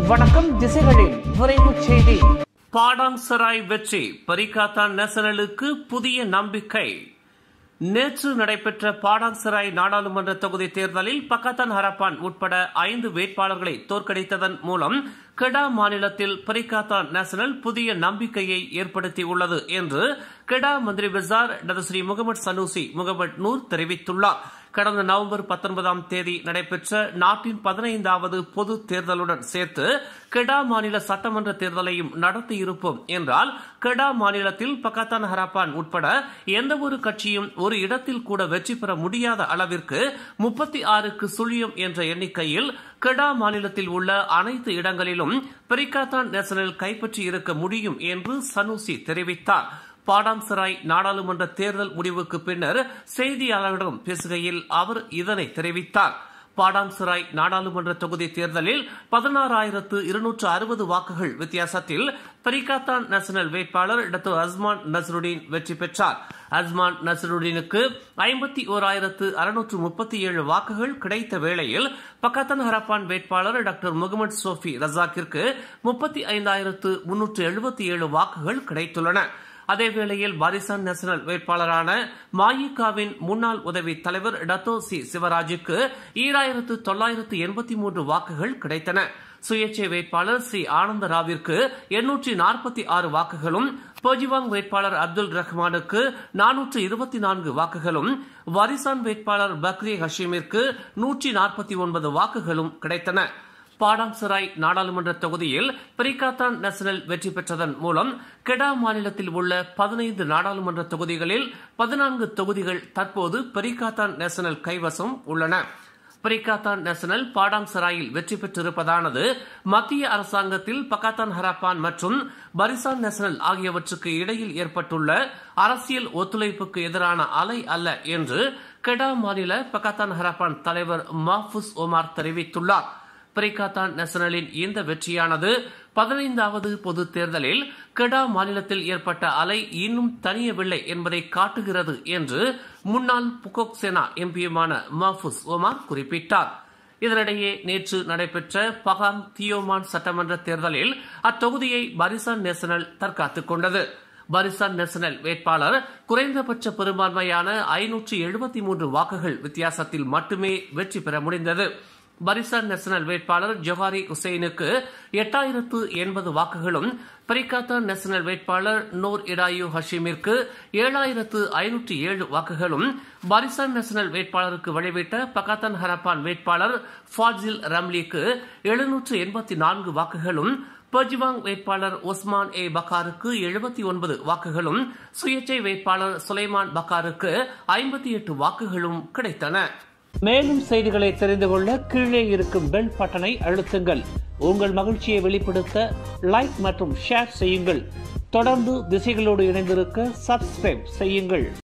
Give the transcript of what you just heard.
வணக்கம் திசைகளின் விரைவுச் செய்தி பாடான்சராய் வெற்றி பரிகாத்தான் நேசனலுக்கு புதிய நம்பிக்கை நேற்று நடைபெற்ற பாடான்சராய் நாடாளுமன்ற தொகுதி தேர்தலில் பக்கத்தான் ஹரப்பான் உட்பட ஐந்து வேட்பாளர்களை தோற்கடித்ததன் மூலம் கெடா மாநிலத்தில் பரிகாத்தான் நேஷனல் புதிய நம்பிக்கையை ஏற்படுத்தியுள்ளது என்று கெடா மந்திரி பஜார் டது ஸ்ரீ முகமது சனூசி முகமது நூர் தெரிவித்துள்ளார் கடந்த நவம்பர் பத்தொன்பதாம் தேதி நடைபெற்ற நாட்டின் பதினைந்தாவது பொது தேர்தலுடன் சேர்த்து கெடா மாநில சட்டமன்ற தேர்தலையும் நடத்தியிருப்போம் என்றால் கெடா மாநிலத்தில் பக்கத்தான் ஹராப்பான் உட்பட எந்த ஒரு கட்சியும் ஒரு இடத்தில் கூட வெற்றி பெற முடியாத அளவிற்கு முப்பத்தி ஆறுக்கு சுழியம் என்ற எண்ணிக்கையில் கெடா மாநிலத்தில் உள்ள அனைத்து இடங்களிலும் பெரிகாத்தான் நேஷனல் கைப்பற்றி இருக்க முடியும் என்று சனூசி தெரிவித்தார் பாடாம்சராய் நாடாளுமன்ற தேர்தல் முடிவுக்கு பின்னர் செய்தியாளர்களிடம் பேசுகையில் அவர் இதனை தெரிவித்தார் பாடாம்சராய் நாடாளுமன்ற தொகுதி தேர்தலில் பதினாறாயிரத்து இருநூற்று அறுபது வாக்குகள் வித்தியாசத்தில் பரிகாத்தான் நேஷனல் வேட்பாளர் டாக்டர் அஸ்மான் நசருடீன் வெற்றி பெற்றார் அஸ்மான் நசருடீனுக்கு ஐம்பத்தி ஓராயிரத்து அறுநூற்று முப்பத்தி ஏழு வாக்குகள் கிடைத்த வேளையில் பக்கத்தன் ஹரப்பான் வேட்பாளர் டாக்டர் முகமது சோஃபி ரசாக்கிற்கு முப்பத்தி ஐந்தாயிரத்து முன்னூற்று எழுபத்தி ஏழு வாக்குகள் கிடைத்துள்ளன அதேவேளையில் பாரிசான் நேஷனல் வேட்பாளரான மாயிகாவின் முன்னாள் உதவி தலைவர் டத்தோ சி சிவராஜுக்கு ஈராயிரத்து தொள்ளாயிரத்து எண்பத்தி மூன்று வாக்குகள் கிடைத்தன சுயேட்சை வேட்பாளர் ஸ்ரீ ஆனந்த ராவிற்கு எண்ணூற்றி நாற்பத்தி ஆறு வாக்குகளும் போஜிவாங் வேட்பாளர் அப்துல் ரஹ்மானுக்கு நானூற்று இருபத்தி நான்கு வாக்குகளும் வரிசான் வேட்பாளர் பக்ரி ஹஷீமிற்கு நூற்றி நாற்பத்தி ஒன்பது வாக்குகளும் கிடைத்தன பாடாம்சராய் நாடாளுமன்ற தொகுதியில் பிரிகாத்தான் நேஷனல் வெற்றி பெற்றதன் மூலம் கெடா மாநிலத்தில் உள்ள பதினைந்து நாடாளுமன்ற தொகுதிகளில் பதினான்கு தொகுதிகள் தற்போது பெரிகாத்தான் நேஷனல் கைவசம் உள்ளன பிரிகாத்தான் நேஷனல் பாடாம்சராயில் வெற்றி பெற்றிருப்பதானது மத்திய அரசாங்கத்தில் பக்காத்தான் ஹராப்பான் மற்றும் பரிசான் நேஷனல் ஆகியவற்றுக்கு இடையில் ஏற்பட்டுள்ள அரசியல் ஒத்துழைப்புக்கு எதிரான அலை அல்ல என்று கெடா மாநில பக்காத்தான் ஹராப்பான் தலைவர் மாஃபுஸ் ஒமார் தெரிவித்துள்ளார் பிரிகாத்தான் நேஷனலின் இந்த வெற்றியானது பதினைந்தாவது பொது தேர்தலில் கெடா மாநிலத்தில் ஏற்பட்ட அலை இன்னும் தனியவில்லை என்பதை காட்டுகிறது என்று முன்னாள் புகோக் சேனா எம்பியுமான மாஃபுஸ் ஒமார் குறிப்பிட்டார் இதனிடையே நேற்று நடைபெற்ற பகாங் தியோமான் சட்டமன்ற தேர்தலில் அத்தொகுதியை பரிசான் நேஷனல் தற்காத்துக் கொண்டது பரிசான் நேஷனல் வேட்பாளர் குறைந்தபட்ச பெரும்பான்மையான ஐநூற்று எழுபத்தி மூன்று வாக்குகள் வித்தியாசத்தில் மட்டுமே வெற்றி பெற முடிந்தது பரிசான் நேஷனல் வேட்பாளர் ஜொஹாரி ஹுசைனுக்கு எட்டாயிரத்து எண்பது வாக்குகளும் பரிகாத்தான் நேஷனல் வேட்பாளர் நூர் இடாயு ஹஷீமிற்கு ஏழாயிரத்து ஐநூற்றி ஏழு வாக்குகளும் பரிசான் நேஷனல் வேட்பாளருக்கு வழிவிட்ட பகாத்தான் ஹரப்பான் வேட்பாளர் ஃபாஜில் ரம்லிக்கு எழுநூற்று எண்பத்தி நான்கு வாக்குகளும் பஜ்வாங் வேட்பாளர் ஒஸ்மான் ஏ பக்காருக்கு எழுபத்தி ஒன்பது வாக்குகளும் சுயேட்சை வேட்பாளர் சுலைமான் பக்காருக்கு ஐம்பத்தி எட்டு வாக்குகளும் கிடைத்தன மேலும் செய்திகளை தெரிந்து கொள்ள கீழே இருக்கும் பெல் பட்டனை அழுத்துங்கள் உங்கள் மகிழ்ச்சியை வெளிப்படுத்த லைக் மற்றும் ஷேர் செய்யுங்கள் தொடர்ந்து திசைகளோடு இணைந்திருக்க சப்ஸ்கிரைப் செய்யுங்கள்